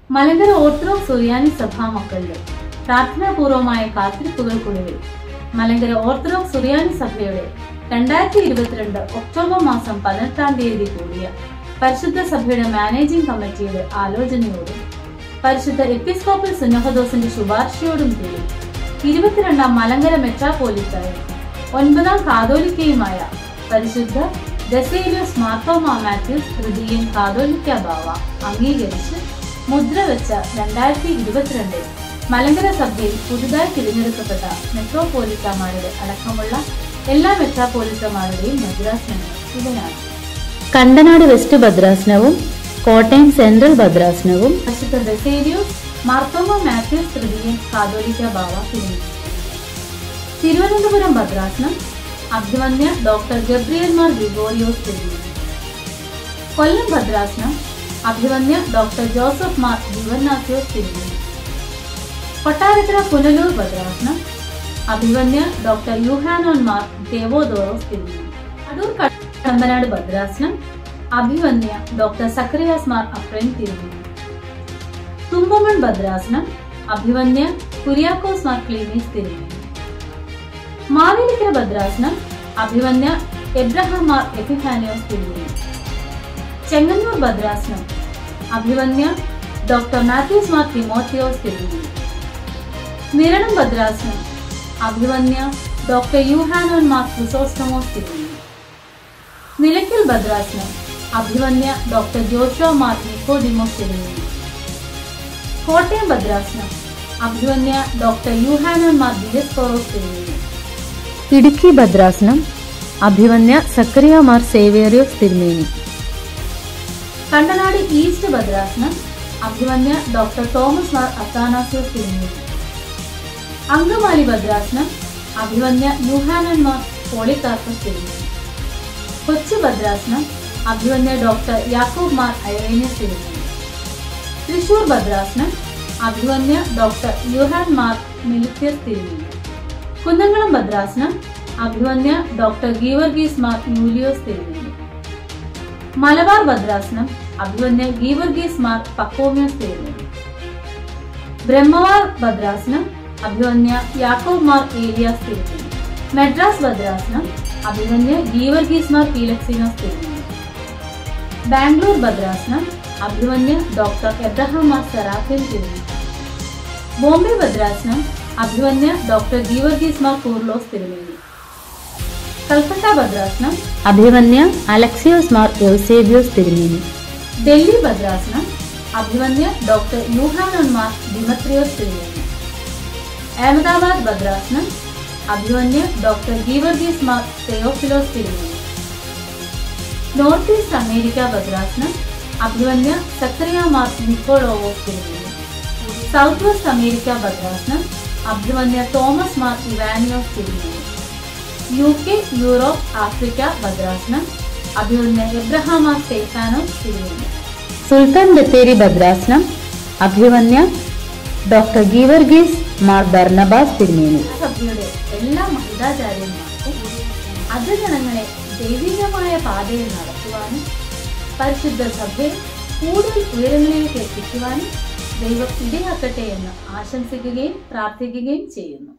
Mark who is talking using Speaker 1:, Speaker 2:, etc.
Speaker 1: Malankara orthodox സുറിയാനി സഭാ മക്കളുടെ പ്രാർത്ഥനാപൂർവമായ കാത്തിരിപ്പുകൾക്കൊടുവിൽ Malankara orthodox സുറിയാനി സഭയുടെ രണ്ടായിരത്തി ഇരുപത്തിരണ്ട് ഒക്ടോബർ മാസം പതിനെട്ടാം തീയതി കൂടിയ പരിശുദ്ധ സഭയുടെ മാനേജിംഗ് കമ്മിറ്റിയുടെ ആലോചനയോടും പരിശുദ്ധ എപ്പിസ്കോപ്പൽ സുന്നഹദോസിന്റെ ശുപാർശയോടും കൂടി ഇരുപത്തിരണ്ടാം മലങ്കര മെട്രാപോലിത്തായും ഒൻപതാം കാതോലിക്കയുമായ പരിശുദ്ധ ദസേലിയോസ് മാർത്തോമ മാത്യൂസ് തൃതീയൻ കാതോലിക്ക ബാവ അംഗീകരിച്ച് മുദ്ര വെച്ച രണ്ടായിരത്തി ഇരുപത്തിരണ്ടിൽ മലങ്കര സഭയിൽ പുതുതായി തിരഞ്ഞെടുക്കപ്പെട്ട മെട്രോപോലിറ്റമാരുടെ അടക്കമുള്ള എല്ലാ മെട്രോപോലിറ്റമാരുടെയും ഭദ്രാസനങ്ങൾ ഇവയാണ്
Speaker 2: കണ്ടനാട് വെസ്റ്റ് ഭദ്രാസനവും കോട്ടയം സെൻട്രൽ ഭദ്രാസനവും
Speaker 1: പരിശുദ്ധ ബസേലിയോസ് മാർത്തോമ മാത്യൂസ് തൃതീയൻ കാതോലിക്ക ബാവ തിരുമേനി തിരുവനന്തപുരം ഭദ്രാസനം അഭിമന്യ ഡോക്ടർ ഗബ്രിയൽ മാർ ഗ്രിഗോറിയോസ് തിരുമേനി കൊല്ലം ഭദ്രാസനം അഭിമന്യ ഡോക്ടർ ജോസഫ് മാർ ജീവനാഥിയോസ് തിരുമേനി കൊട്ടാരക്കര പുനലൂർ ഭദ്രാസനം അഭിമന്യ ഡോക്ടർ യുഹാനോൻ മാർ ദേവോദോറോസ് തിരുമേനി അടൂർ കടമ്പനാട് ഭദ്രാസനം അഭിമന്യ ഡോക്ടർ സക്രിയാസ് മാർ അപ്രൈൻ തിരുമേനി തുമ്പമൺ ഭദ്രാസനം അഭിമന്യ കുര്യാക്കോസ് മാർ ക്ലീനീസ് തിരുമേനി മാവേലിക്കര ഭദ്രാസനം അഭിമന്യ എബ്രഹാം മാർ എപ്പിഫാനിയോസ് തിരുമേനി ചെങ്ങന്നൂർ ഭദ്രാസനം അഭിമന്യ ഡോക്ടർ മാത്യൂസ് മാർ തിമോത്തിയോസ് തിരുമേനി നിരണം ഭദ്രാസനം അഭിമന്യ ഡോക്ടർ യുഹാനോൻ മാർ ക്രിസോസ്റ്റമോസ് തിരുമേനി നിലയ്ക്കൽ ഭദ്രാസനം അഭിമന്യ ഡോക്ടർ ജോഷോ മാർ നിക്കോഡിമോസ് തിരുമേനി കോട്ടയം ഭദ്രാസനം അഭിമന്യ ഡോക്ടർ യുഹാനോൻ മാർ ദിലസ്കോറോസ് തിരുമേനി
Speaker 2: ഇടുക്കി ഭദ്രാസനം അഭിമന്യ സക്കറിയ മാർ സേവേറിയോസ് തിരുമേനി
Speaker 1: കണ്ടനാട് ഈസ്റ്റ് ഭദ്രാസനം അഭിമന്യ ഡോക്ടർ തോമസ് മാർ അത്താനാസിയോസ് തിരുമേനി അങ്കമാലി ഭദ്രാസനം അഭിമന്യ യുഹാനൻ മാർ പോളികാർപ്പസ് തിരുമേനി കൊച്ചി ഭദ്രാസനം അഭിമന്യ ഡോക്ടർ യാക്കൂബ് മാർ ഐറേനിയസ് തിരുമേനി തൃശൂർ ഭദ്രാസനം അഭിമന്യ ഡോക്ടർ യുഹാൻ മാർ മിലിത്യസ് തിരുമേനി കുന്നംകുളം ഭദ്രാസനം അഭിമന്യ ഡോക്ടർ ഗീവർഗീസ് മാർ യൂലിയോസ് തിരുമേനി മലബാർ ഭദ്രാസനം അഭിമന്യ ഗീവർഗീസ് മാർ പക്കോമിയോസ് തിരുമേനി ബ്രഹ്മവാർ ഭദ്രാസനം അഭിമന്യ യാക്കോബ് മാർ ഏലിയാസ് തിരുമേനി മെഡ്രാസ് ഭദ്രാസനം അഭിമന്യ ഗീവർഗീസ് മാർ പീലക്സിനോസ് തിരുമേനി ബാംഗ്ലൂർ ഭദ്രാസനം അഭിമന്യ ഡോക്ടർ എബ്രഹാം മാർ സെറാഫിൻ തിരുമേനി ബോംബെ ഭദ്രാസനം അഭിമന്യ ഡോക്ടർ ഗീവർഗീസ് മാർ കൂർലോസ് തിരുമേനി കൽക്കട്ട ഭദ്രാസനം
Speaker 2: അഭിമന്യ അലക്സിയോസ് മാർ യോസേബിയോസ് തിരുമേനി
Speaker 1: ഡൽഹി ഭദ്രാസനം അഭിമന്യ ഡോക്ടർ യൂഹാനോൻ മാർ ഡിമത്രിയോസ് തിരുമേനി അഹമ്മദാബാദ് ഭദ്രാസനം അഭിമന്യ ഡോക്ടർ ഗീവർഗീസ് മാർ തെയോഫിലോസ് തിരുമേനി നോർത്ത് ഈസ്റ്റ് അമേരിക്ക ഭദ്രാസനം അഭിമന്യ സക്രിയ മാർ നിക്കോളോവോസ് തിരുമേനി സൗത്ത് വെസ്റ്റ് അമേരിക്ക ഭദ്രാസനം അഭിമന്യ തോമസ് മാർ ഇവാനിയോസ് തിരുമേനി യു കെ യൂറോപ്പ് ആഫ്രിക്ക ഭദ്രാസനം അഭിമന്യ എബ്രഹാം മാർ സ്റ്റേഫാനോസ് തിരുമേനി
Speaker 2: സുൽത്താൻ ബത്തേരി ഭദ്രാസനം അഭിമന്യ ഡോക്ടർ ഗീവർഗീസ് മാർ ബർണബാസ് തിരുമേനി
Speaker 1: സഭയുടെ എല്ലാ മഹിതാചാര്യന്മാർക്കും അജഗണങ്ങളെ ദൈവികമായ പാതയിൽ നടത്തുവാനും പരിശുദ്ധ സഭയെ കൂടുതൽ ഉയരങ്ങളിലേക്ക് എത്തിക്കുവാനും ദൈവം ഇടയാക്കട്ടെ എന്ന് ആശംസിക്കുകയും പ്രാർത്ഥിക്കുകയും ചെയ്യുന്നു